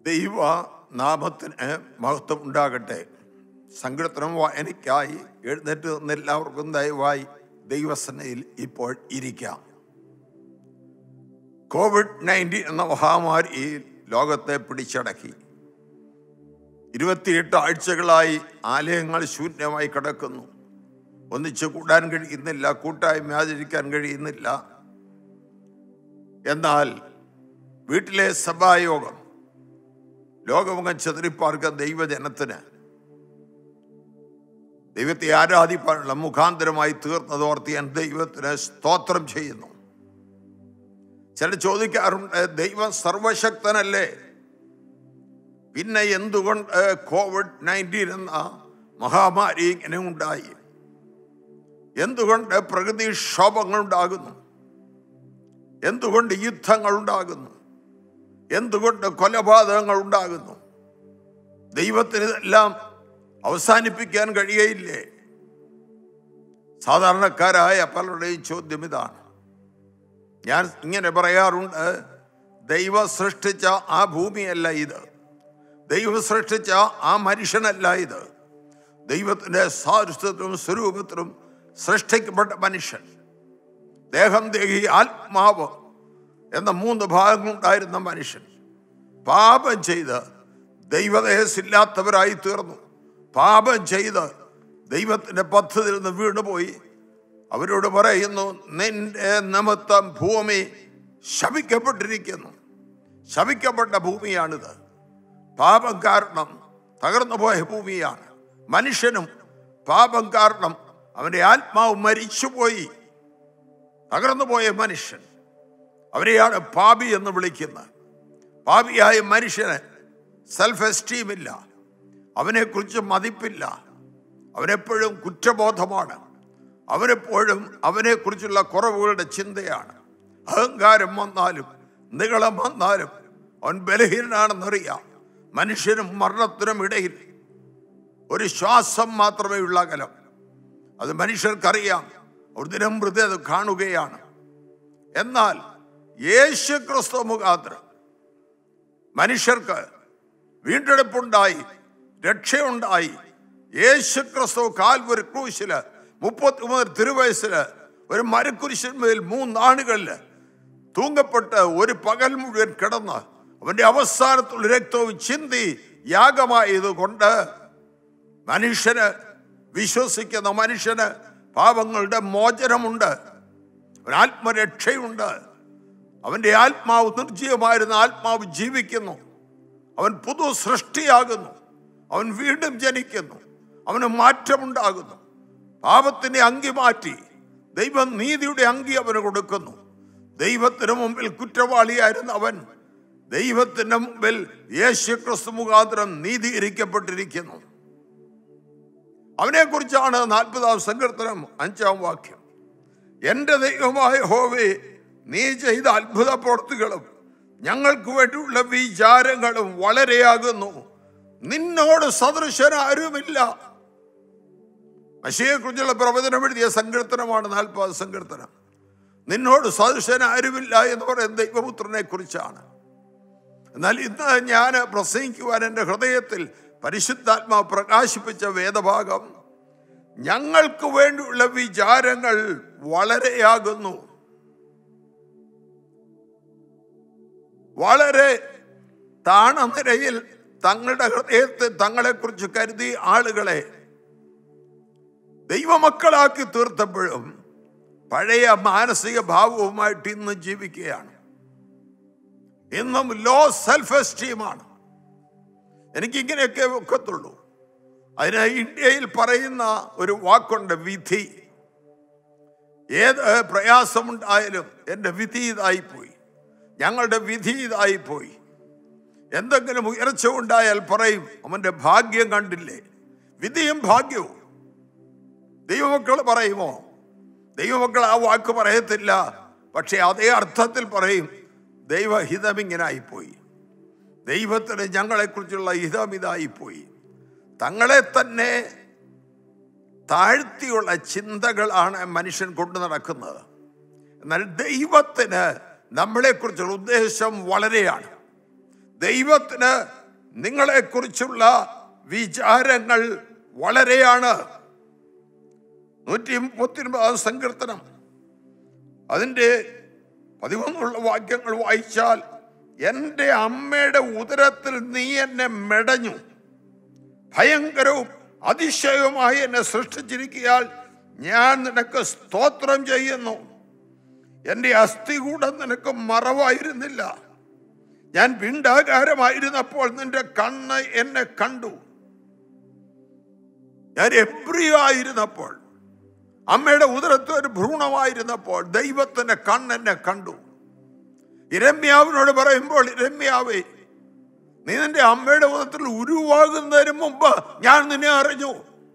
ദൈവ നാമത്തിന് മഹത്വം ഉണ്ടാകട്ടെ സങ്കീർത്തനം വായനയ്ക്കായി എഴുന്നേറ്റ് നിന്ന് എല്ലാവർക്കും ദയവായി ദൈവസനയിൽ ഇപ്പോൾ ഇരിക്കാം കോവിഡ് നയൻറ്റീൻ എന്ന മഹാമാരി ലോകത്തെ പിടിച്ചടക്കി ഇരുപത്തിയെട്ട് ആഴ്ചകളായി ആലയങ്ങൾ ശൂന്യമായി കിടക്കുന്നു ഒന്നിച്ച് കൂടാൻ കഴിയുന്നില്ല കൂട്ടായ്മ ആചരിക്കാൻ കഴിയുന്നില്ല എന്നാൽ വീട്ടിലെ സഭായോഗം ലോകമുഖം ചെതറിപ്പാർക്ക ദൈവജനത്തിന് ദൈവത്തെ ആരാധിപ്പാനുള്ള മുഖാന്തരമായി തീർന്നതോർത്ത് ഞാൻ ദൈവത്തിന് സ്തോത്രം ചെയ്യുന്നു ചില ചോദിക്കാറുണ്ട് ദൈവം സർവശക്തനല്ലേ പിന്നെ എന്തുകൊണ്ട് കോവിഡ് നയൻറ്റീൻ എന്ന മഹാമാരി ഇങ്ങനെ ഉണ്ടായി എന്തുകൊണ്ട് പ്രകൃതി ക്ഷോഭങ്ങൾ ഉണ്ടാകുന്നു എന്തുകൊണ്ട് യുദ്ധങ്ങൾ ഉണ്ടാകുന്നു എന്തുകൊണ്ട് കൊലപാതകങ്ങൾ ഉണ്ടാകുന്നു ദൈവത്തിന് ഇതെല്ലാം അവസാനിപ്പിക്കാൻ കഴിയയില്ലേ സാധാരണക്കാരായ പലരുടെയും ചോദ്യം ഇതാണ് ഞാൻ ഇങ്ങനെ പറയാറുണ്ട് ദൈവം സൃഷ്ടിച്ച ആ ഭൂമിയല്ല ഇത് ദൈവം സൃഷ്ടിച്ച ആ മനുഷ്യനല്ല ഇത് ദൈവത്തിൻ്റെ സാദൃശ്യത്തിലും സ്വരൂപത്തിലും സൃഷ്ടിക്കപ്പെട്ട മനുഷ്യൻ ദേഹം ദേഹി ആത്മാവ് എന്ന മൂന്ന് ഭാഗങ്ങളുണ്ടായിരുന്ന മനുഷ്യൻ പാപം ചെയ്ത് ദൈവദേഹസില്ലാത്തവരായി തീർന്നു പാപം ചെയ്ത് ദൈവത്തിൻ്റെ പദ്ധതിയിൽ നിന്ന് വീണുപോയി അവരോട് പറയുന്നു നിന്റെ നിമിത്തം ഭൂമി ശപിക്കപ്പെട്ടിരിക്കുന്നു ശപിക്കപ്പെട്ട ഭൂമിയാണിത് പാപം കാരണം തകർന്നു പോയ ഭൂമിയാണ് മനുഷ്യനും പാപം കാരണം അവൻ്റെ ആത്മാവ് മരിച്ചുപോയി തകർന്നു പോയ മനുഷ്യൻ അവരെയാണ് പാപി എന്ന് വിളിക്കുന്നത് പാപിയായ മനുഷ്യന് സെൽഫ് എസ്റ്റീം ഇല്ല അവനെക്കുറിച്ച് മതിപ്പില്ല അവനെപ്പോഴും കുറ്റബോധമാണ് അവനെപ്പോഴും അവനെക്കുറിച്ചുള്ള കുറവുകളുടെ ചിന്തയാണ് അഹങ്കാരം വന്നാലും നികളം വന്നാലും അവൻ ബലഹീനനാണെന്നറിയാം മനുഷ്യനും മരണത്തിനും ഇടയിൽ ഒരു ശ്വാസം മാത്രമേ ഉള്ള അകലം അത് മനുഷ്യർക്കറിയാം ഒരു ദിനം പ്രതി അത് കാണുകയാണ് എന്നാൽ യേശു ക്രിസ്തു മുഖാന്തരം മനുഷ്യർക്ക് വീണ്ടെടുപ്പുണ്ടായി രക്ഷയുണ്ടായി യേശു ക്രിസ്തു കാൽവരി ക്രൂശില് മുപ്പത്തി മൂന്ന് തിരുവയസ്സില് ഒരു മരക്കുരിശന്മേൽ മൂന്നാണുകളിൽ തൂങ്ങപ്പെട്ട് ഒരു പകൽ മുഴുവൻ കിടന്ന് അവന്റെ അവസാനത്തുള്ള രക്തവും ചിന്തി യാഗമായത് കൊണ്ട് മനുഷ്യന് വിശ്വസിക്കുന്ന മനുഷ്യന് പാപങ്ങളുടെ മോചനമുണ്ട് അവന് ആത്മരക്ഷയുണ്ട് അവന്റെ ആത്മാവ് നിർജീവമായിരുന്ന ആത്മാവ് ജീവിക്കുന്നു അവൻ പുതു സൃഷ്ടിയാകുന്നു അവൻ വീണ്ടും ജനിക്കുന്നു അവന് മാറ്റമുണ്ടാകുന്നു പാപത്തിന്റെ അങ്കി മാറ്റി ദൈവം നീതിയുടെ അങ്കി അവന് കൊടുക്കുന്നു ദൈവത്തിന് മുമ്പിൽ കുറ്റവാളിയായിരുന്ന അവൻ ദൈവത്തിന്റെ മുമ്പിൽ യേശു ക്രിസ്തു മുഖാന്തരം നീതീകരിക്കപ്പെട്ടിരിക്കുന്നു അവനെ കുറിച്ചാണ് നാൽപ്പതാം സങ്കീർത്തനം അഞ്ചാം വാക്യം എൻ്റെ ദൈവമായ ഹോവേ നീ ചെയ്ത അത്ഭുത പ്രവൃത്തികളും ഞങ്ങൾക്ക് വേണ്ടിയുള്ള വിചാരങ്ങളും വളരെയാകുന്നു നിന്നോട് സദൃശൻ ആരുമില്ല മഷിയെ കുറിച്ചുള്ള പ്രവചനം എഴുതിയ സങ്കീർത്തനമാണ് നാൽപ്പത് സങ്കീർത്തനം നിന്നോട് സദൃശൻ ആരുമില്ല എന്ന് പറയുന്ന ദൈവപുത്രനെ കുറിച്ചാണ് എന്നാൽ ഇന്ന് ഞാൻ പ്രസംഗിക്കുവാൻ എൻ്റെ ഹൃദയത്തിൽ പരിശുദ്ധാത്മാവ് പ്രകാശിപ്പിച്ച വേദഭാഗം ഞങ്ങൾക്ക് വേണ്ടിയുള്ള വിചാരങ്ങൾ വളരെയാകുന്നു വളരെ താണനിരയിൽ തങ്ങളുടെ ഹൃദയത്തെ തങ്ങളെക്കുറിച്ച് കരുതി ആളുകളെ ദൈവമക്കളാക്കി തീർത്തപ്പോഴും പഴയ മാനസിക ഭാവവുമായിട്ട് ഇന്ന് ജീവിക്കുകയാണ് ഇന്നും ലോ സെൽഫ് എസ്റ്റീമാണ് എനിക്കിങ്ങനെയൊക്കെ ഒക്കത്തുള്ളൂ അതിന് ഇന്ത്യയിൽ പറയുന്ന ഒരു വാക്കുണ്ട് വിധി ഏത് പ്രയാസമുണ്ടായാലും എൻ്റെ വിധി ഇതായിപ്പോയി ഞങ്ങളുടെ വിധി ഇതായിപ്പോയി എന്തെങ്കിലും ഉയർച്ച ഉണ്ടായാൽ പറയും അവൻ്റെ ഭാഗ്യം കണ്ടില്ലേ വിധിയും ഭാഗ്യവും ദൈവമക്കൾ പറയുമോ ദൈവമക്കൾ ആ വാക്ക് പറയത്തില്ല പക്ഷെ അതേ അർത്ഥത്തിൽ പറയും ദൈവഹിതം ഇങ്ങനായിപ്പോയി ദൈവത്തിന് ഞങ്ങളെക്കുറിച്ചുള്ള ഹിതം ഇതായിപ്പോയി തങ്ങളെ തന്നെ താഴ്ത്തിയുള്ള ചിന്തകളാണ് മനുഷ്യൻ കൊണ്ടു നടക്കുന്നത് എന്നാൽ ദൈവത്തിന് നമ്മളെക്കുറിച്ചുള്ള ഉദ്ദേശം വളരെയാണ് ദൈവത്തിന് നിങ്ങളെക്കുറിച്ചുള്ള വിചാരങ്ങൾ വളരെയാണ് നൂറ്റി മുപ്പത്തിയൊൻപതാം സങ്കീർത്തനം അതിൻ്റെ പതിമൂന്നുള്ള വാക്യങ്ങൾ വായിച്ചാൽ എൻ്റെ അമ്മയുടെ ഉദരത്തിൽ നീ എന്നെ മെടഞ്ഞു ഭയങ്കരവും അതിശയവുമായി എന്നെ സൃഷ്ടിച്ചിരിക്കയാൽ ഞാൻ നിനക്ക് സ്തോത്രം ചെയ്യുന്നു എൻ്റെ അസ്ഥി കൂടെ നിനക്ക് മറവായിരുന്നില്ല ഞാൻ പിണ്ടാകാരമായിരുന്നപ്പോൾ നിന്റെ കണ്ണ് എന്നെ കണ്ടു ഞാൻ എബ്രിയോ ആയിരുന്നപ്പോൾ അമ്മയുടെ ഉദരത്തിൽ ഒരു ഭ്രൂണമായിരുന്നപ്പോൾ ദൈവത്തിന്റെ കണ്ണെന്നെ കണ്ടു ഇരമ്യാവിനോട് പറയുമ്പോൾ ഇരമ്യാവേ നീ നിന്റെ അമ്മയുടെ ഉദരത്തിൽ ഉരുവാകുന്നതിന് മുമ്പ് ഞാൻ നിന്നെ അറിഞ്ഞു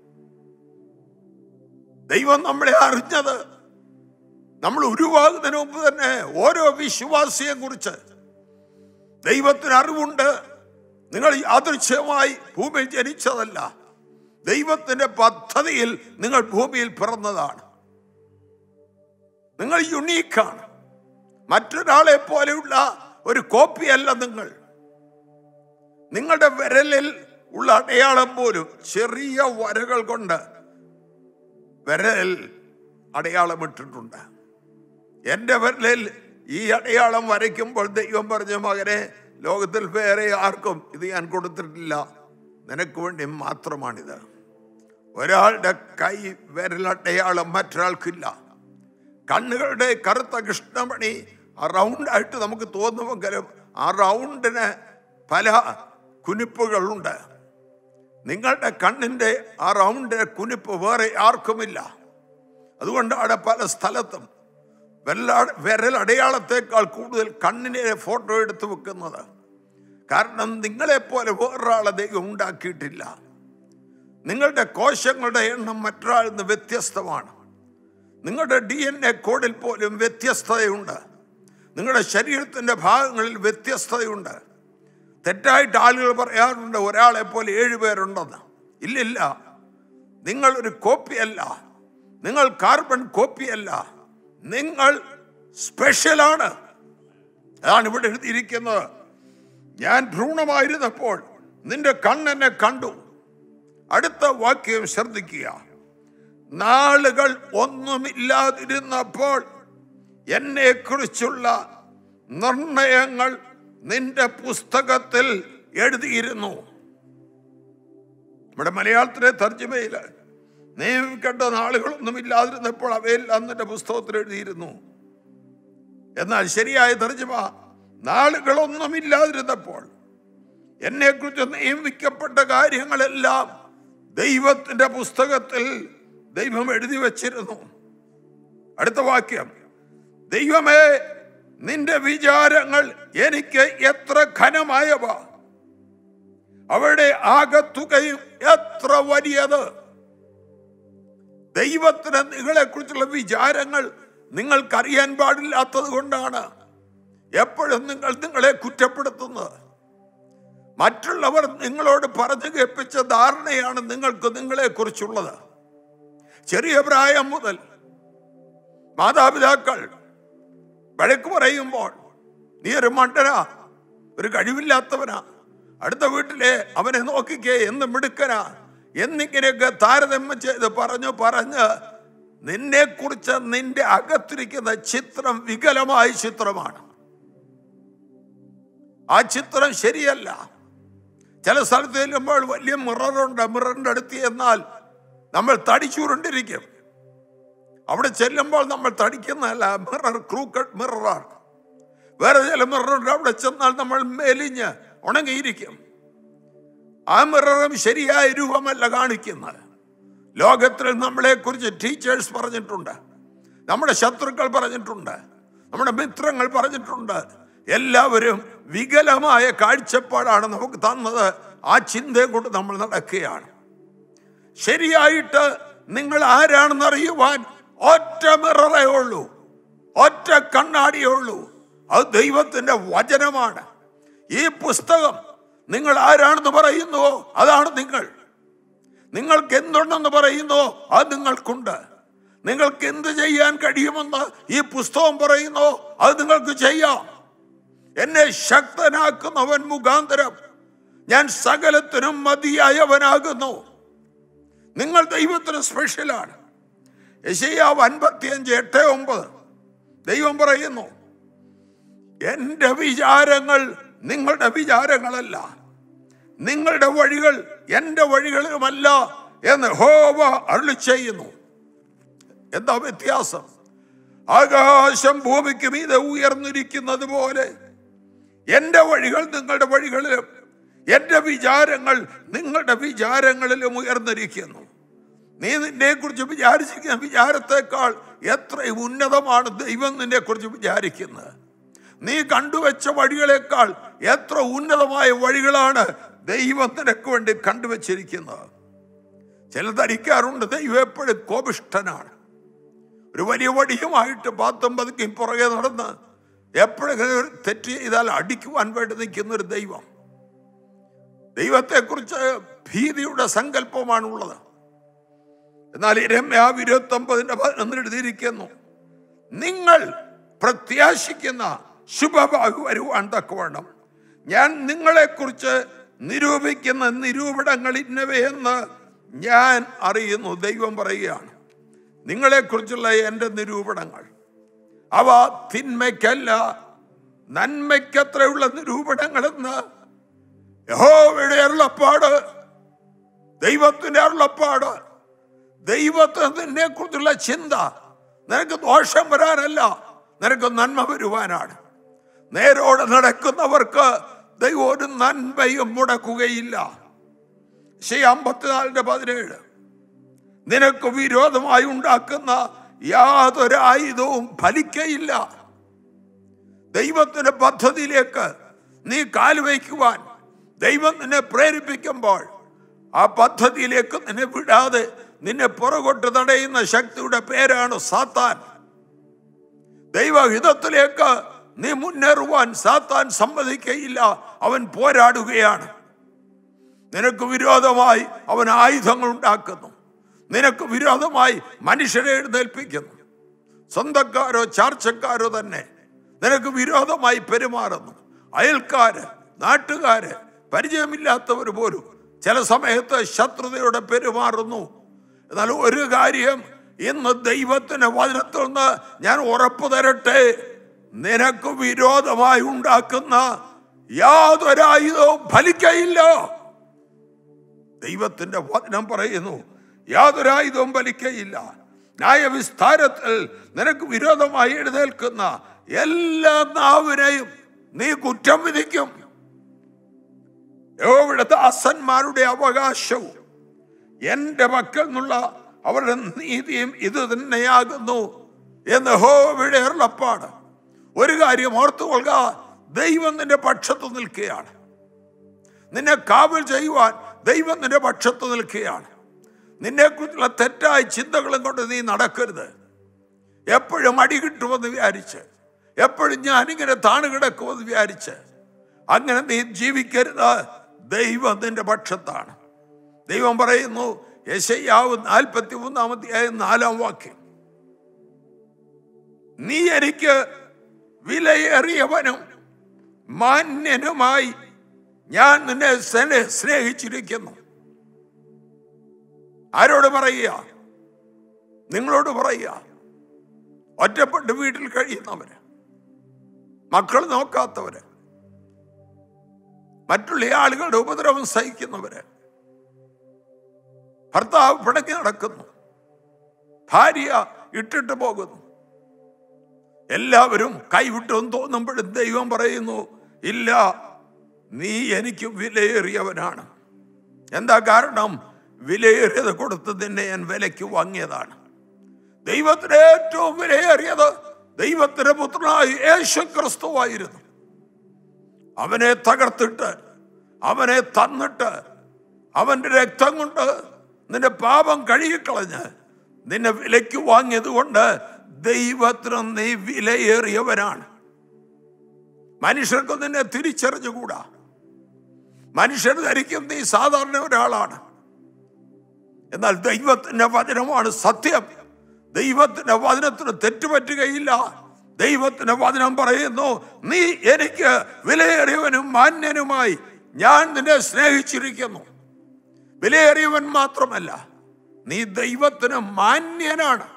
ദൈവം നമ്മളെ അറിഞ്ഞത് നമ്മൾ ഉരുവാകുന്നതിന് മുമ്പ് തന്നെ ഓരോ വിശ്വാസിയെ കുറിച്ച് ദൈവത്തിന് അറിവുണ്ട് നിങ്ങൾ യാദൃശ്യമായി ഭൂമിയിൽ ജനിച്ചതല്ല ദൈവത്തിന്റെ പദ്ധതിയിൽ നിങ്ങൾ ഭൂമിയിൽ പിറന്നതാണ് നിങ്ങൾ യുണീക്കാണ് മറ്റൊരാളെ പോലെയുള്ള ഒരു കോപ്പിയല്ല നിങ്ങൾ നിങ്ങളുടെ വിരലിൽ ഉള്ള അടയാളം പോലും ചെറിയ വരകൾ കൊണ്ട് വിരൽ അടയാളമിട്ടിട്ടുണ്ട് എൻ്റെ വിരലിൽ ഈ അടയാളം വരയ്ക്കുമ്പോൾ ദൈവം പറഞ്ഞ മകനെ ലോകത്തിൽ വേറെ ആർക്കും ഇത് ഞാൻ കൊടുത്തിട്ടില്ല നിനക്ക് വേണ്ടി മാത്രമാണിത് ഒരാളുടെ കൈ വിരലടയാളം മറ്റൊരാൾക്കില്ല കണ്ണുകളുടെ കറുത്ത കൃഷ്ണമണി ആ റൗണ്ടായിട്ട് നമുക്ക് തോന്നുമെങ്കിലും ആ റൗണ്ടിന് പല കുനിപ്പുകളുണ്ട് നിങ്ങളുടെ കണ്ണിൻ്റെ ആ റൗണ്ടിന്റെ കുനിപ്പ് വേറെ ആർക്കുമില്ല അതുകൊണ്ടാണ് പല സ്ഥലത്തും വെല്ല വിരലടയാളത്തെക്കാൾ കൂടുതൽ കണ്ണിനെ ഫോട്ടോ എടുത്ത് വെക്കുന്നത് കാരണം നിങ്ങളെപ്പോലെ വേറൊരാളെ ദൈവം ഉണ്ടാക്കിയിട്ടില്ല നിങ്ങളുടെ കോശങ്ങളുടെ എണ്ണം മറ്റൊരാളിൽ നിന്ന് വ്യത്യസ്തമാണ് നിങ്ങളുടെ ഡി എൻ എ കോഡിൽ പോലും വ്യത്യസ്തതയുണ്ട് നിങ്ങളുടെ ശരീരത്തിൻ്റെ ഭാഗങ്ങളിൽ വ്യത്യസ്തതയുണ്ട് തെറ്റായിട്ട് ആളുകൾ പറയാറുണ്ട് ഒരാളെ പോലെ ഏഴ് പേരുണ്ടെന്ന് ഇല്ലില്ല നിങ്ങൾ ഒരു കോപ്പിയല്ല നിങ്ങൾ കാർബൺ കോപ്പിയല്ല നിങ്ങൾ സ്പെഷ്യലാണ് അതാണ് ഇവിടെ എഴുതിയിരിക്കുന്നത് ഞാൻ ഭ്രൂണമായിരുന്നപ്പോൾ നിന്റെ കണ്ണെന്നെ കണ്ടു അടുത്ത വാക്യം ശ്രദ്ധിക്കുക നാളുകൾ ഒന്നുമില്ലാതിരുന്നപ്പോൾ എന്നെ കുറിച്ചുള്ള നിർണയങ്ങൾ നിന്റെ പുസ്തകത്തിൽ എഴുതിയിരുന്നു നമ്മുടെ മലയാളത്തിലെ തർജ്ജമയിൽ നിയമിക്കേണ്ട നാളുകളൊന്നും ഇല്ലാതിരുന്നപ്പോൾ അവയെല്ലാം നിന്റെ പുസ്തകത്തിൽ എഴുതിയിരുന്നു എന്നാൽ ശരിയായ തർജ്ജമ നാളുകളൊന്നും ഇല്ലാതിരുന്നപ്പോൾ എന്നെക്കുറിച്ച് നിയമിക്കപ്പെട്ട കാര്യങ്ങളെല്ലാം ദൈവത്തിന്റെ പുസ്തകത്തിൽ ദൈവം എഴുതി വച്ചിരുന്നു അടുത്ത വാക്യം ദൈവമേ നിന്റെ വിചാരങ്ങൾ എനിക്ക് എത്ര ഘനമായവ അവരുടെ ആകത്തുകയും എത്ര വലിയത് ദൈവത്തിന് നിങ്ങളെക്കുറിച്ചുള്ള വിചാരങ്ങൾ നിങ്ങൾക്കറിയാൻ പാടില്ലാത്തത് കൊണ്ടാണ് എപ്പോഴും നിങ്ങൾ നിങ്ങളെ കുറ്റപ്പെടുത്തുന്നത് മറ്റുള്ളവർ നിങ്ങളോട് പറഞ്ഞു കേൾപ്പിച്ച ധാരണയാണ് നിങ്ങൾക്ക് നിങ്ങളെക്കുറിച്ചുള്ളത് ചെറിയ പ്രായം മുതൽ മാതാപിതാക്കൾ വഴക്ക് പറയുമ്പോൾ നീ ഒരു മണ്ടനാ ഒരു കഴിവില്ലാത്തവനാ അടുത്ത വീട്ടിലെ അവനെ നോക്കിക്കേ എന്ന് മിടുക്കനാ എന്നിങ്ങനെയൊക്കെ താരതമ്യം ചെയ്ത് പറഞ്ഞു പറഞ്ഞ് നിന്നെ കുറിച്ച് നിന്റെ അകത്തിരിക്കുന്ന ചിത്രം വികലമായ ചിത്രമാണ് ആ ചിത്രം ശരിയല്ല ചില സ്ഥലത്ത് ചെല്ലുമ്പോൾ വലിയ മിററുണ്ട് മിററിന്റെ അടുത്ത് എന്നാൽ നമ്മൾ തടിച്ചുരുണ്ടിരിക്കും അവിടെ ചെല്ലുമ്പോൾ നമ്മൾ തടിക്കുന്നതല്ല മിറർ ക്രൂക്കഡ് മിററാണ് വേറെ ചില മിററുണ്ട് അവിടെ ചെന്നാൽ നമ്മൾ മെലിഞ്ഞ് ഉണങ്ങിയിരിക്കും ആ മിററും ശരിയായ രൂപമല്ല കാണിക്കുന്നത് ലോകത്തിൽ നമ്മളെക്കുറിച്ച് ടീച്ചേഴ്സ് പറഞ്ഞിട്ടുണ്ട് നമ്മുടെ ശത്രുക്കൾ പറഞ്ഞിട്ടുണ്ട് നമ്മുടെ മിത്രങ്ങൾ പറഞ്ഞിട്ടുണ്ട് എല്ലാവരും വികലമായ കാഴ്ചപ്പാടാണ് നമുക്ക് തന്നത് ആ ചിന്തയും കൊണ്ട് നമ്മൾ നടക്കുകയാണ് ശരിയായിട്ട് നിങ്ങൾ ആരാണെന്ന് അറിയുവാൻ ഒറ്റ മിററേ ഉള്ളൂ ഒറ്റ കണ്ണാടിയേ ഉള്ളൂ അത് ദൈവത്തിന്റെ വചനമാണ് ഈ പുസ്തകം നിങ്ങൾ ആരാണെന്ന് പറയുന്നുവോ അതാണ് നിങ്ങൾ നിങ്ങൾക്ക് എന്തുണ്ടെന്ന് പറയുന്നുവോ അത് നിങ്ങൾക്കുണ്ട് നിങ്ങൾക്ക് എന്ത് ചെയ്യാൻ കഴിയുമെന്ന് ഈ പുസ്തകം പറയുന്നോ അത് നിങ്ങൾക്ക് ചെയ്യാം എന്നെ ശക്തനാക്കുന്നവൻ മുഖാന്തരം ഞാൻ സകലത്തിനും മതിയായവനാകുന്നു നിങ്ങൾ ദൈവത്തിന് സ്പെഷ്യലാണ് യശയ്യാവ് അൻപത്തിയഞ്ച് എട്ട് ഒമ്പത് ദൈവം പറയുന്നു എൻ്റെ വിചാരങ്ങൾ നിങ്ങളുടെ വിചാരങ്ങളല്ല നിങ്ങളുടെ വഴികൾ എൻ്റെ വഴികളുമല്ല എന്ന് ഹോവ അരുളി ചെയ്യുന്നു എന്താ വ്യത്യാസം ആകാശം ഭൂമിക്ക് മീതെ ഉയർന്നിരിക്കുന്നത് പോലെ എൻ്റെ വഴികൾ നിങ്ങളുടെ വഴികളിലും എൻ്റെ വിചാരങ്ങൾ നിങ്ങളുടെ വിചാരങ്ങളിലും ഉയർന്നിരിക്കുന്നു നീ നിന്നെ കുറിച്ച് വിചാരിച്ചിരിക്കുന്ന വിചാരത്തെക്കാൾ എത്ര ഉന്നതമാണ് ദൈവം നിന്നെ കുറിച്ച് വിചാരിക്കുന്നത് നീ കണ്ടുവച്ച വഴികളെക്കാൾ എത്ര ഉന്നതമായ വഴികളാണ് ദൈവം നിനക്ക് വേണ്ടി കണ്ടുവച്ചിരിക്കുന്നത് ചില ധരിക്കാറുണ്ട് ദൈവം എപ്പോഴും കോപിഷ്ഠനാണ് ഒരു വലിയ വടിയുമായിട്ട് പാത്തും പതുക്കും പുറകെ നടന്ന് എപ്പോഴെങ്കിലും ഒരു തെറ്റ് ചെയ്താൽ അടിക്കുവാൻ വേണ്ടി നിൽക്കുന്ന ഒരു ദൈവം ദൈവത്തെക്കുറിച്ച് ഭീതിയുടെ സങ്കല്പമാണുള്ളത് എന്നാൽ രമ്യ ഇരുപത്തൊമ്പതിന്റെ പതിനൊന്നിൽ എഴുതിയിരിക്കുന്നു നിങ്ങൾ പ്രത്യാശിക്കുന്ന ശുഭഭാവി വരുവാൻ തക്കവണ്ണം ഞാൻ നിങ്ങളെക്കുറിച്ച് നിരൂപിക്കുന്ന നിരൂപണങ്ങൾ ഇന്നവയെന്ന് ഞാൻ അറിയുന്നു ദൈവം പറയുകയാണ് നിങ്ങളെക്കുറിച്ചുള്ള എൻ്റെ നിരൂപണങ്ങൾ അവ തിന്മയ്ക്കല്ല നന്മയ്ക്കത്രയുള്ള നിരൂപണങ്ങളെന്ന് യഹോവയുടെ അരുളപ്പാട് ദൈവത്തിന്റെ അരുളപ്പാട് ദൈവത്തിനെ കുറിച്ചുള്ള ചിന്ത നിനക്ക് ദോഷം വരാനല്ല നിനക്ക് നന്മ വരുവാനാണ് നേരോടെ നടക്കുന്നവർക്ക് ദൈവം ഒരു നന്മയും മുടക്കുകയില്ല ശരി അമ്പത്തിനാലിന്റെ പതിനേഴ് നിനക്ക് വിരോധമായി ഉണ്ടാക്കുന്ന യാതൊരു ആയുധവും ഫലിക്കയില്ല ദൈവത്തിന്റെ പദ്ധതിയിലേക്ക് നീ കാലുവയ്ക്കുവാൻ ദൈവം നിന്നെ പ്രേരിപ്പിക്കുമ്പോൾ ആ പദ്ധതിയിലേക്ക് നിന്നെ വിടാതെ നിന്നെ പുറകോട്ട് തടയുന്ന ശക്തിയുടെ പേരാണ് സാത്താൻ ദൈവഹിതത്തിലേക്ക് നീ മുന്നേറുവാൻ സാത്താൻ സമ്മതിക്കയില്ല അവൻ പോരാടുകയാണ് നിനക്ക് വിരോധമായി അവൻ ആയുധങ്ങൾ ഉണ്ടാക്കുന്നു നിനക്ക് വിരോധമായി മനുഷ്യരെ എഴുന്നേൽപ്പിക്കുന്നു സ്വന്തക്കാരോ ചാർച്ചക്കാരോ തന്നെ നിനക്ക് വിരോധമായി പെരുമാറുന്നു അയൽക്കാര് നാട്ടുകാര് പരിചയമില്ലാത്തവർ പോലും ചില സമയത്ത് ശത്രുതയോടെ പെരുമാറുന്നു എന്നാൽ ഒരു കാര്യം ഇന്ന് ദൈവത്തിന്റെ വചനത്തിൽ നിന്ന് ഞാൻ ഉറപ്പു തരട്ടെ നിനക്ക് വിരോധമായി ഉണ്ടാക്കുന്ന യാതൊരായുധവും ഫലിക്കയില്ല ദൈവത്തിന്റെ വചനം പറയുന്നു യാതൊരായുധവും ഫലിക്കയില്ല ന്യായവിസ്താരത്തിൽ നിനക്ക് വിരോധമായി എഴുന്നേൽക്കുന്ന എല്ലാ നാവിനെയും നീ കുറ്റം വിധിക്കും യഹോവയുടെ ദാസന്മാരുടെ അവകാശവും എന്റെ പക്കൽ നിന്നുള്ള അവരുടെ നീതിയും ഇത് തന്നെയാകുന്നു എന്ന് ഹോവയുടെ അരുളപ്പാട് ഒരു കാര്യം ഓർത്തുകൊള്ളുക ദൈവം നിന്റെ പക്ഷത്ത് നിൽക്കുകയാണ് നിന്നെ കാവൽ ചെയ്യുവാൻ ദൈവം നിന്റെ പക്ഷത്ത് നിൽക്കുകയാണ് നിന്നെക്കുറിച്ചുള്ള തെറ്റായ ചിന്തകളും കൊണ്ട് നീ നടക്കരുത് എപ്പോഴും അടി കിട്ടുമെന്ന് വിചാരിച്ച് എപ്പോഴും ഞാനിങ്ങനെ താണു കിടക്കുമെന്ന് വിചാരിച്ച് അങ്ങനെ നീ ജീവിക്കരുത് ദൈവം നിന്റെ പക്ഷത്താണ് ദൈവം പറയുന്നു യശയ്യാവ് നാൽപ്പത്തി മൂന്നാമത്തെ നാലാം വാക്യം നീ എനിക്ക് വിലയേറിയവനും മാന്യനുമായി ഞാൻ നിന്നെ സ്നേ- സ്നേഹിച്ചിരിക്കുന്നു ആരോട് പറയുക നിങ്ങളോട് പറയുക ഒറ്റപ്പെട്ട് വീട്ടിൽ കഴിയുന്നവര് മക്കൾ നോക്കാത്തവര് മറ്റുള്ള ആളുകളുടെ ഉപദ്രവം സഹിക്കുന്നവര് ഭർത്താവ് പിടങ്ങി നടക്കുന്നു ഭാര്യ ഇട്ടിട്ട് പോകുന്നു എല്ലാവരും കൈവിട്ടെന്ന് തോന്നുമ്പോഴും ദൈവം പറയുന്നു ഇല്ല നീ എനിക്ക് വിലയേറിയവനാണ് എന്താ കാരണം വിലയേറിയത് കൊടുത്ത് നിന്നെ ഞാൻ വിലയ്ക്ക് വാങ്ങിയതാണ് ദൈവത്തിന് ഏറ്റവും വിലയേറിയത് ദൈവത്തിന്റെ പുത്രനായ യേശു ക്രിസ്തുവായിരുന്നു അവനെ തകർത്തിട്ട് അവനെ തന്നിട്ട് അവന്റെ രക്തം കൊണ്ട് നിന്റെ പാപം കഴുകിക്കളഞ്ഞ് നിന്നെ വിലയ്ക്ക് വാങ്ങിയത് കൊണ്ട് ദൈവത്തിന് നീ വിലയേറിയവനാണ് മനുഷ്യർക്ക് നിന്നെ തിരിച്ചറിഞ്ഞുകൂടാ മനുഷ്യർ ധരിക്കും നീ സാധാരണ ഒരാളാണ് എന്നാൽ ദൈവത്തിന്റെ വചനമാണ് സത്യം ദൈവത്തിന്റെ വചനത്തിന് തെറ്റുപറ്റുകയില്ല ദൈവത്തിന്റെ വചനം പറയുന്നു നീ എനിക്ക് വിലയേറിയവനും മാന്യനുമായി ഞാൻ നിന്നെ സ്നേഹിച്ചിരിക്കുന്നു വിലയേറിയവൻ മാത്രമല്ല നീ ദൈവത്തിന് മാന്യനാണ്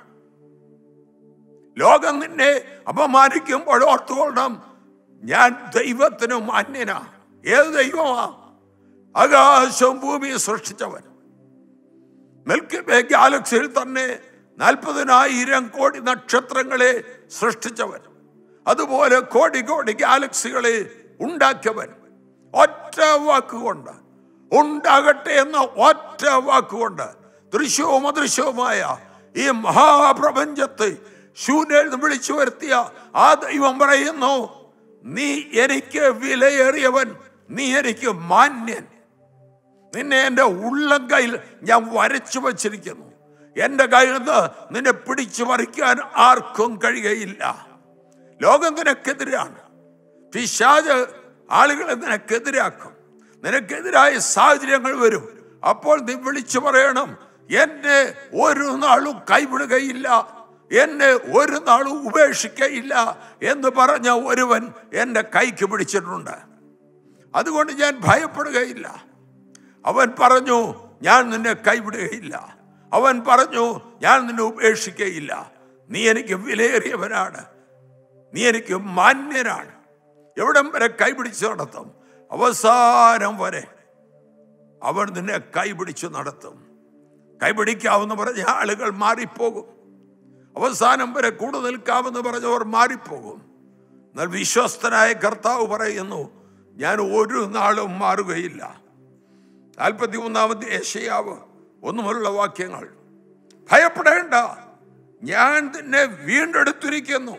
ലോകം നിന്നെ അപമാനിക്കുമ്പോൾ ഓർത്തുകൊള്ളണം ഞാൻ ദൈവത്തിന് മാന്യനാ ഏത് ദൈവമാ ആകാശവും ഭൂമിയും സൃഷ്ടിച്ചവൻ മിൽക്കി വേ ഗാലക്സിയിൽ തന്നെ നാൽപ്പതിനായിരം കോടി നക്ഷത്രങ്ങളെ സൃഷ്ടിച്ചവൻ അതുപോലെ കോടി കോടി ഗാലക്സികളെ ഉണ്ടാക്കിയവൻ ഒറ്റ വാക്കുകൊണ്ട് ഉണ്ടാകട്ടെ എന്ന ഒറ്റ വാക്കുകൊണ്ട് ദൃശ്യവും അദൃശ്യവുമായ ഈ മഹാപ്രപഞ്ചത്തെ ശൂന്യയിൽ നിന്ന് വിളിച്ചു വരുത്തിയ ആ ദൈവം പറയുന്നു നീ എനിക്ക് വിലയേറിയവൻ നീ എനിക്ക് മാന്യൻ നിന്നെ എൻ്റെ ഉള്ളം കയ്യിൽ ഞാൻ വരച്ചു വച്ചിരിക്കുന്നു എൻ്റെ കയ്യിൽ നിന്ന് നിന്നെ പിടിച്ചു പറിക്കാൻ ആർക്കും കഴിയുകയില്ല ലോകം നിനക്കെതിരാണ് പിശാജ് ആളുകളെ നിനക്കെതിരാക്കും നിനക്കെതിരായ സാഹചര്യങ്ങൾ വരും അപ്പോൾ നീ വിളിച്ചു പറയണം എന്നെ ഒരു നാളും കൈവിടുകയില്ല എന്നെ ഒരു നാളും ഉപേക്ഷിക്കയില്ല എന്ന് പറഞ്ഞ ഒരുവൻ എൻ്റെ കൈക്ക് പിടിച്ചിട്ടുണ്ട് അതുകൊണ്ട് ഞാൻ ഭയപ്പെടുകയില്ല അവൻ പറഞ്ഞു ഞാൻ നിന്നെ കൈവിടുകയില്ല അവൻ പറഞ്ഞു ഞാൻ നിന്നെ ഉപേക്ഷിക്കുകയില്ല നീ എനിക്ക് വിലയേറിയവനാണ് നീ എനിക്ക് മാന്യനാണ് എവിടം വരെ കൈപിടിച്ച് നടത്തും അവസാനം വരെ അവൻ നിന്നെ കൈപിടിച്ച് നടത്തും കൈപിടിക്കാമെന്ന് പറഞ്ഞ ആളുകൾ മാറിപ്പോകും അവസാനം വരെ കൂടെ നിൽക്കാമെന്ന് പറഞ്ഞവർ മാറിപ്പോകും എന്നാൽ വിശ്വസ്തനായ കർത്താവ് പറയുന്നു ഞാൻ ഒരു നാളും മാറുകയില്ല നാൽപ്പത്തി മൂന്നാമത്തെ ഏഷ്യാവ് ഒന്നുമുള്ള വാക്യങ്ങൾ ഭയപ്പെടേണ്ട ഞാൻ നിന്നെ വീണ്ടെടുത്തിരിക്കുന്നു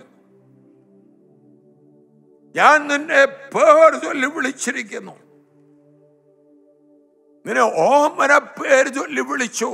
ഞാൻ നിന്നെ പേർ ചൊല്ലി വിളിച്ചിരിക്കുന്നു നിന്നെ ഓമന പേര് ചൊല്ലി വിളിച്ചു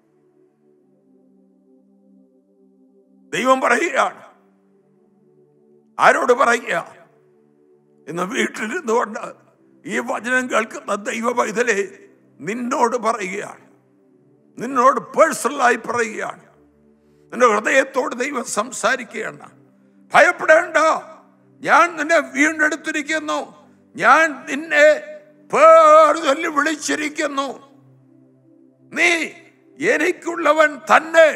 ദൈവം പറയുകയാണ് ആരോട് പറയുക ഇന്ന് വീട്ടിലിരുന്നുകൊണ്ട് ഈ വചനം കേൾക്കുന്ന ദൈവ പൈതലെ നിന്നോട് പറയുകയാണ് നിന്നോട് പേഴ്സണലായി പറയുകയാണ് നിന്റെ ഹൃദയത്തോട് ദൈവം സംസാരിക്കുകയാണ് ഭയപ്പെടേണ്ട ഞാൻ നിന്നെ വീണ്ടെടുത്തിരിക്കുന്നു ഞാൻ നിന്നെ പേർ ചൊല്ലി വിളിച്ചിരിക്കുന്നു നീ എനിക്കുള്ളവൻ തന്നെ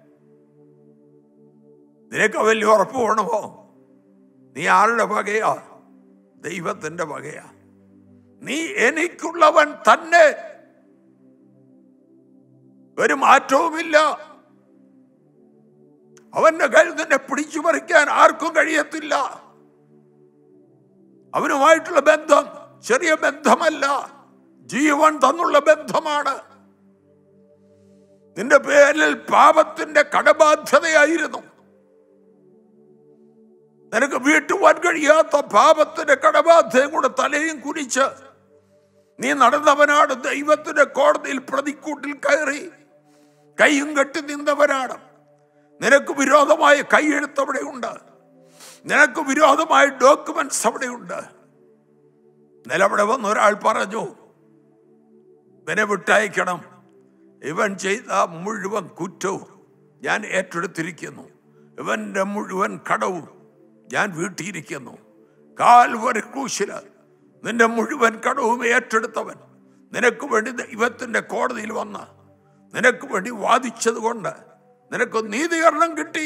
നിനക്ക് വലിയ ഉറപ്പ് വേണമോ നീ ആരുടെ വകയാ ദൈവത്തിന്റെ വകയാ നീ എനിക്കുള്ളവൻ തന്നെ ഒരു മാറ്റവുമില്ല അവന്റെ കയ്യിൽ നിന്നെ പിടിച്ചു പറിക്കാൻ ആർക്കും കഴിയത്തില്ല അവനുമായിട്ടുള്ള ബന്ധം ചെറിയ ബന്ധമല്ല ജീവൻ തന്നുള്ള ബന്ധമാണ് നിന്റെ പേരിൽ പാപത്തിന്റെ കടബാധ്യതയായിരുന്നു നിനക്ക് വീട്ടുവാൻ കഴിയാത്ത പാപത്തിന്റെ കടബാധ്യതയും കൂടെ തലയും കുനിച്ച് നീ നടന്നവനാണ് ദൈവത്തിന്റെ കോടതിയിൽ പ്രതിക്കൂട്ടിൽ കയറി കൈയും കെട്ടി നിന്നവനാണ് നിനക്ക് വിരോധമായ കൈയെഴുത്ത് അവിടെയുണ്ട് നിനക്ക് വിരോധമായ ഡോക്യുമെന്റ്സ് അവിടെയുണ്ട് നിലവിടെ വന്ന ഒരാൾ പറഞ്ഞു ഇവനെ വിട്ടയക്കണം ഇവൻ ചെയ്ത മുഴുവൻ കുറ്റവും ഞാൻ ഏറ്റെടുത്തിരിക്കുന്നു ഇവന്റെ മുഴുവൻ കടവും ഞാൻ വീട്ടിയിരിക്കുന്നു കാൽവരി ക്രൂശില് നിന്റെ മുഴുവൻ കടവും ഏറ്റെടുത്തവൻ നിനക്ക് വേണ്ടി ദൈവത്തിന്റെ കോടതിയിൽ വന്ന് നിനക്ക് വേണ്ടി വാദിച്ചത് കൊണ്ട് നിനക്ക് നീതീകരണം കിട്ടി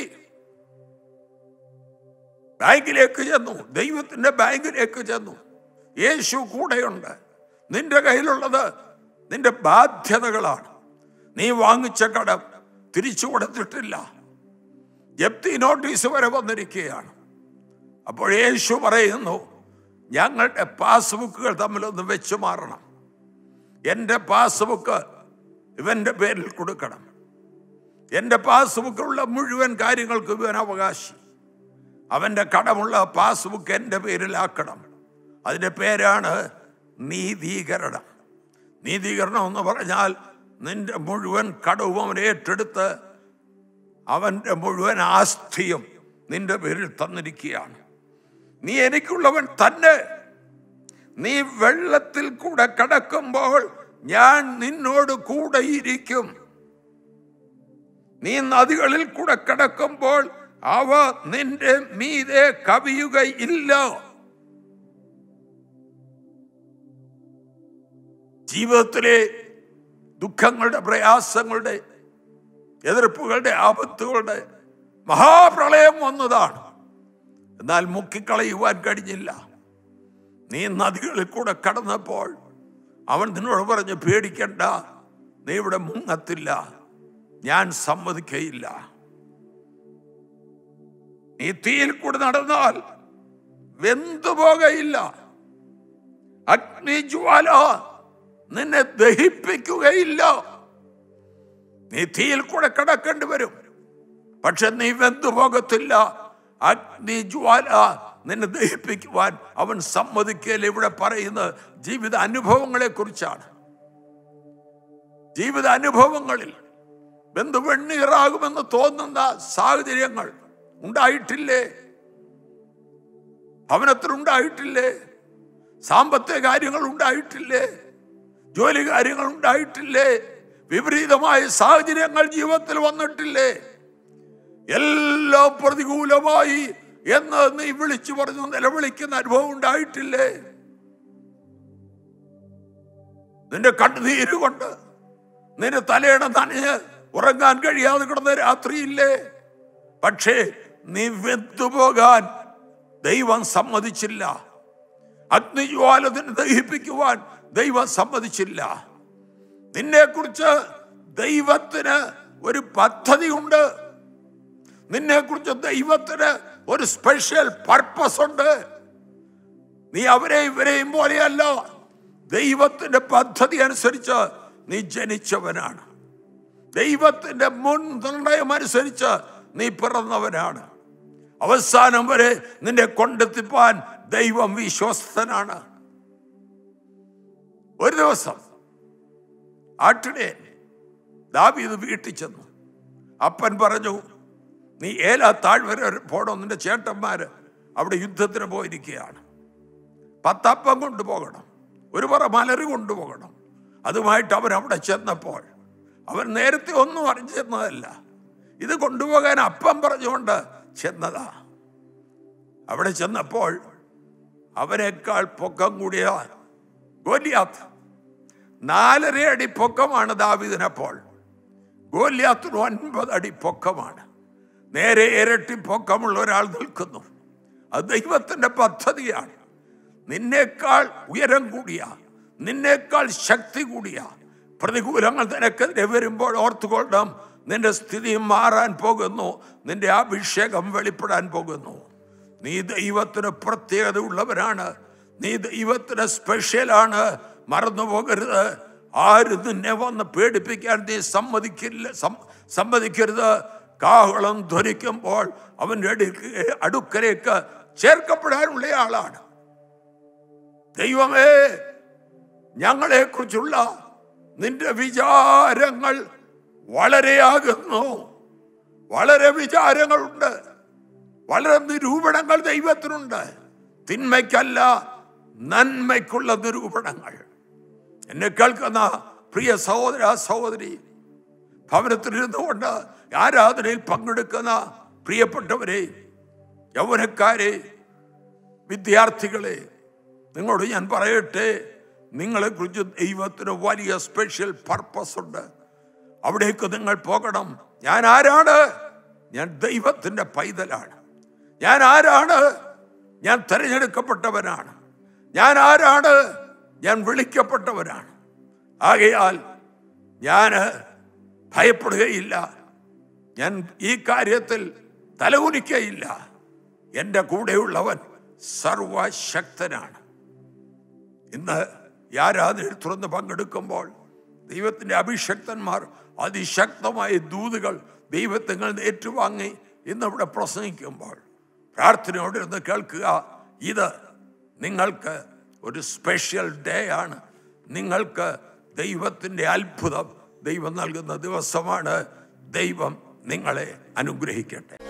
ബാങ്കിലേക്ക് ചെന്നു ദൈവത്തിന്റെ ബാങ്കിലേക്ക് ചെന്നു യേശു കൂടെയുണ്ട് നിന്റെ കയ്യിലുള്ളത് നിന്റെ ബാധ്യതകളാണ് നീ വാങ്ങിച്ച കടം തിരിച്ചു കൊടുത്തിട്ടില്ല ജപ്തി നോട്ടീസ് വരെ വന്നിരിക്കുകയാണ് അപ്പോൾ യേശു പറയുന്നു ഞങ്ങളുടെ പാസ്ബുക്കുകൾ തമ്മിലൊന്ന് വെച്ച് മാറണം എൻ്റെ പാസ്ബുക്ക് ഇവൻ്റെ പേരിൽ കൊടുക്കണം എൻ്റെ പാസ്ബുക്കിലുള്ള മുഴുവൻ കാര്യങ്ങൾക്ക് ഇവൻ അവകാശി അവൻ്റെ കടമുള്ള പാസ്ബുക്ക് എൻ്റെ പേരിലാക്കണം അതിൻ്റെ പേരാണ് നീതീകരണം നീതീകരണം എന്ന് പറഞ്ഞാൽ നിന്റെ മുഴുവൻ കടവും അവൻ ഏറ്റെടുത്ത് അവൻ്റെ മുഴുവൻ ആസ്തിയും നിന്റെ പേരിൽ തന്നിരിക്കുകയാണ് നീ എനിക്കുള്ളവൻ തന്നെ നീ വെള്ളത്തിൽ കൂടെ കടക്കുമ്പോൾ ഞാൻ നിന്നോട് കൂടെ ഇരിക്കും നീ നദികളിൽ കൂടെ കടക്കുമ്പോൾ അവ നിന്റെ മീതെ കവിയുകയില്ല ജീവിതത്തിലെ ദുഃഖങ്ങളുടെ പ്രയാസങ്ങളുടെ എതിർപ്പുകളുടെ ആപത്തുകളുടെ മഹാപ്രളയം വന്നതാണ് എന്നാൽ മുക്കിക്കളയുവാൻ കഴിഞ്ഞില്ല നീ നദികളിൽ കൂടെ കടന്നപ്പോൾ അവൻ നിന്നോട് പറഞ്ഞു പേടിക്കണ്ട നീ ഇവിടെ മുങ്ങത്തില്ല ഞാൻ സമ്മതിക്കയില്ല നീ തീയിൽ കൂടെ നടന്നാൽ വെന്തുപോകയില്ല അഗ്നിജ്വാല നിന്നെ ദഹിപ്പിക്കുകയില്ല നീ തീയിൽ കൂടെ കിടക്കേണ്ടി വരും പക്ഷെ നീ വെന്തുപോകത്തില്ല അഗ്നിജ്വാല നിന്നെ ദഹിപ്പിക്കുവാൻ അവൻ സമ്മതിക്കൽ ഇവിടെ പറയുന്നത് ജീവിത അനുഭവങ്ങളെ കുറിച്ചാണ് ജീവിത അനുഭവങ്ങളിൽ ബന്ധു വെണ്ണീറാകുമെന്ന് തോന്നുന്ന സാഹചര്യങ്ങൾ ഉണ്ടായിട്ടില്ലേ ഭവനത്തിലുണ്ടായിട്ടില്ലേ സാമ്പത്തിക കാര്യങ്ങൾ ഉണ്ടായിട്ടില്ലേ ജോലി കാര്യങ്ങൾ ഉണ്ടായിട്ടില്ലേ വിപരീതമായ സാഹചര്യങ്ങൾ ജീവിതത്തിൽ വന്നിട്ടില്ലേ എല്ലാം പ്രതികൂലമായി എന്ന് നീ വിളിച്ചു പറഞ്ഞു നിലവിളിക്കുന്ന അനുഭവം ഉണ്ടായിട്ടില്ലേ നിന്റെ കണ്ണുനീര് കൊണ്ട് നിന്റെ തലയിട നനഞ്ഞ് ഉറങ്ങാൻ കഴിയാതെ കിടന്ന രാത്രിയില്ലേ പക്ഷേ നീ വെന്തുപോകാൻ ദൈവം സമ്മതിച്ചില്ല അഗ്നിജ്വാല നിന്നെ ദഹിപ്പിക്കുവാൻ ദൈവം സമ്മതിച്ചില്ല നിന്നെ കുറിച്ച് ദൈവത്തിന് ഒരു പദ്ധതിയുണ്ട് നിന്നെ കുറിച്ച് ദൈവത്തിന് ഒരു സ്പെഷ്യൽ പർപ്പസ് ഉണ്ട് നീ അവരെയും ഇവരെയും പോലെയല്ല ദൈവത്തിന്റെ പദ്ധതി അനുസരിച്ച് നീ ജനിച്ചവനാണ് ദൈവത്തിന്റെ മുൻ നിർണയം അനുസരിച്ച് നീ പിറന്നവനാണ് അവസാനം വരെ നിന്നെ കൊണ്ടെത്തിപ്പാൻ ദൈവം വിശ്വസ്തനാണ് ഒരു ദിവസം ആട്ടിടെ ദാവീദ് വീട്ടിൽ ചെന്നു അപ്പൻ പറഞ്ഞു നീ ഏലാ താഴ്വര വരെ പോകണം നിന്റെ ചേട്ടന്മാര് അവിടെ യുദ്ധത്തിന് പോയിരിക്കുകയാണ് പത്തപ്പം കൊണ്ടുപോകണം ഒരു പറ മലര് കൊണ്ടുപോകണം അതുമായിട്ട് അവൻ അവിടെ ചെന്നപ്പോൾ അവൻ നേരത്തെ ഒന്നും അറിഞ്ഞിരുന്നതല്ല ഇത് കൊണ്ടുപോകാൻ അപ്പം പറഞ്ഞുകൊണ്ട് ചെന്നതാ അവിടെ ചെന്നപ്പോൾ അവനേക്കാൾ പൊക്കം കൂടിയ ഗോലിയാത്ത് നാലര അടി പൊക്കമാണ് ദാവിദിനപ്പോൾ ഗോലിയാത്തിന് ഒൻപത് അടി പൊക്കമാണ് നേരെ ഇരട്ടി പൊക്കമുള്ള ഒരാൾ നിൽക്കുന്നു അത് ദൈവത്തിന്റെ പദ്ധതിയാണ് നിന്നേക്കാൾ ഉയരം കൂടിയ നിന്നേക്കാൾ ശക്തി കൂടിയ പ്രതികൂലങ്ങൾ നിനക്കെതിരെ വരുമ്പോൾ ഓർത്തുകൊള്ളണം നിന്റെ സ്ഥിതി മാറാൻ പോകുന്നു നിന്റെ അഭിഷേകം വെളിപ്പെടാൻ പോകുന്നു നീ ദൈവത്തിന് പ്രത്യേകത ഉള്ളവരാണ് നീ ദൈവത്തിന് സ്പെഷ്യലാണ് മറന്നു പോകരുത് ആരും നിന്നെ വന്ന് പേടിപ്പിക്കാൻ നീ സമ്മതിക്കില്ല സം- സമ്മതിക്കരുത് കാഹളം ധ്വനിക്കുമ്പോൾ അവൻ്റെ അടുക്ക അടുക്കലേക്ക് ചേർക്കപ്പെടാനുള്ള ആളാണ് ദൈവമേ ഞങ്ങളെ കുറിച്ചുള്ള നിന്റെ വിചാരങ്ങൾ വളരെയാകുന്നു വളരെ വിചാരങ്ങളുണ്ട് വളരെ നിരൂപണങ്ങൾ ദൈവത്തിനുണ്ട് തിന്മയ്ക്കല്ല നന്മയ്ക്കുള്ള നിരൂപണങ്ങൾ എന്നെ കേൾക്കുന്ന പ്രിയ സഹോദര സഹോദരി ഭവനത്തിലിരുന്നുകൊണ്ട് ആരാധനയിൽ പങ്കെടുക്കുന്ന പ്രിയപ്പെട്ടവരെ യൗവനക്കാരെ വിദ്യാർത്ഥികളെ നിങ്ങളോട് ഞാൻ പറയട്ടെ നിങ്ങളെ കുറിച്ച് ദൈവത്തിന് വലിയ സ്പെഷ്യൽ പർപ്പസ് ഉണ്ട് അവിടേക്ക് നിങ്ങൾ പോകണം ഞാൻ ആരാണ് ഞാൻ ദൈവത്തിൻ്റെ പൈതലാണ് ഞാൻ ആരാണ് ഞാൻ തിരഞ്ഞെടുക്കപ്പെട്ടവനാണ് ഞാൻ ആരാണ് ഞാൻ വിളിക്കപ്പെട്ടവനാണ് ആകയാൽ ഞാൻ ഭയപ്പെടുകയില്ല ഞാൻ ഈ കാര്യത്തിൽ തലകുനിക്കയില്ല എൻ്റെ കൂടെയുള്ളവൻ സർവശക്തനാണ് ഇന്ന് ഈ ആരാധനയിൽ തുറന്ന് പങ്കെടുക്കുമ്പോൾ ദൈവത്തിൻ്റെ അഭിഷക്തന്മാർ അതിശക്തമായ ദൂതുകൾ ദൈവത്തിങ്ങൾ ഏറ്റുവാങ്ങി ഇന്നിവിടെ പ്രസംഗിക്കുമ്പോൾ പ്രാർത്ഥനയോടിരുന്ന് കേൾക്കുക ഇത് നിങ്ങൾക്ക് ഒരു സ്പെഷ്യൽ ഡേ ആണ് നിങ്ങൾക്ക് ദൈവത്തിൻ്റെ അത്ഭുതം ദൈവം നൽകുന്ന ദിവസമാണ് ദൈവം നിങ്ങളെ അനുഗ്രഹിക്കട്ടെ